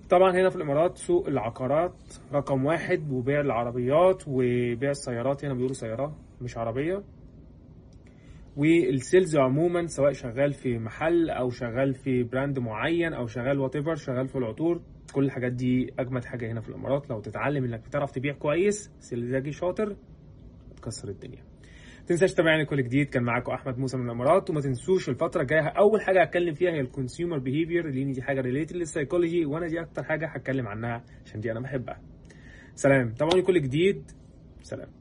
طبعا هنا في الامارات سوق العقارات رقم واحد وبيع العربيات وبيع السيارات هنا بيقولوا سيارات مش عربيه والسيلز عموما سواء شغال في محل او شغال في براند معين او شغال وات ايفر شغال في العطور كل الحاجات دي اجمد حاجه هنا في الامارات لو تتعلم انك بتعرف تبيع كويس سيلزاجي شاطر تكسر الدنيا تنساش تتابعني كل جديد كان معاكم احمد موسى من الامارات وما تنسوش الفتره الجايه اول حاجه هتكلم فيها هي الكونسيومر بيهيفير لان دي حاجه ريليتد للسايكولوجي وانا دي اكتر حاجه هتكلم عنها عشان دي انا بحبها سلام تابعوني كل جديد سلام